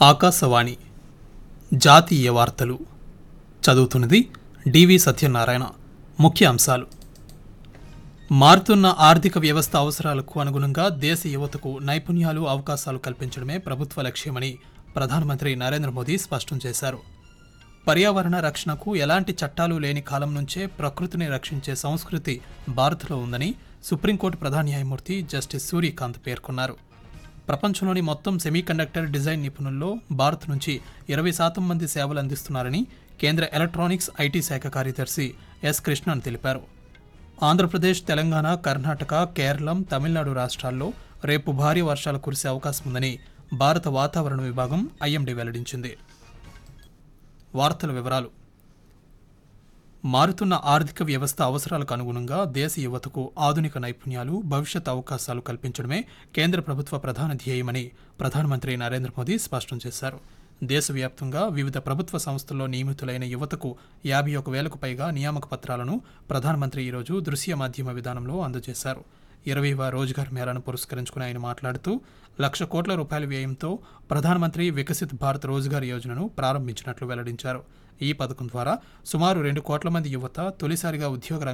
ఆకాశవాణి జాతీయ వార్తలు చదువుతున్నది డివి సత్యనారాయణ ముఖ్య అంశాలు మారుతున్న ఆర్థిక వ్యవస్థ అవసరాలకు అనుగుణంగా దేశ యువతకు నైపుణ్యాలు అవకాశాలు కల్పించడమే ప్రభుత్వ లక్ష్యమని ప్రధానమంత్రి నరేంద్ర మోదీ స్పష్టం చేశారు పర్యావరణ రక్షణకు ఎలాంటి చట్టాలు లేని కాలం నుంచే ప్రకృతిని రక్షించే సంస్కృతి భారత్లో ఉందని సుప్రీంకోర్టు ప్రధాన న్యాయమూర్తి జస్టిస్ సూర్యకాంత్ పేర్కొన్నారు ప్రపంచంలోని మొత్తం సెమీకండక్టర్ డిజైన్ నిపుణుల్లో భారత్ నుంచి ఇరవై శాతం మంది సేవలు అందిస్తున్నారని కేంద్ర ఎలక్ట్రానిక్స్ ఐటీ శాఖ కార్యదర్శి ఎస్ కృష్ణన్ తెలిపారు ఆంధ్రప్రదేశ్ తెలంగాణ కర్ణాటక కేరళం తమిళనాడు రాష్ట్రాల్లో రేపు భారీ వర్షాలు కురిసే అవకాశం ఉందని భారత వాతావరణ విభాగం ఐఎండీ వెల్లడించింది వార్తల వివరాలు మారుతున్న ఆర్థిక వ్యవస్థ అవసరాలకు అనుగుణంగా దేశ యువతకు ఆధునిక నైపుణ్యాలు భవిష్యత్ అవకాశాలు కల్పించడమే కేంద్ర ప్రభుత్వ ప్రధాన ధ్యేయమని ప్రధానమంత్రి నరేంద్ర మోదీ స్పష్టం చేశారు దేశవ్యాప్తంగా వివిధ ప్రభుత్వ సంస్థల్లో నియమితులైన యువతకు యాభై ఒక వేలకు పైగా నియామక పత్రాలను ప్రధానమంత్రి ఈరోజు దృశ్య మాధ్యమ విధానంలో అందజేశారు ఇరవైవ రోజ్గార్ మేళాను పురస్కరించుకుని ఆయన మాట్లాడుతూ లక్ష కోట్ల రూపాయల వ్యయంతో ప్రధానమంత్రి వికసిత్ భారత్ రోజ్గార్ యోజనను ప్రారంభించినట్లు వెల్లడించారు ఈ పథకం ద్వారా సుమారు రెండు కోట్ల మంది యువత తొలిసారిగా ఉద్యోగ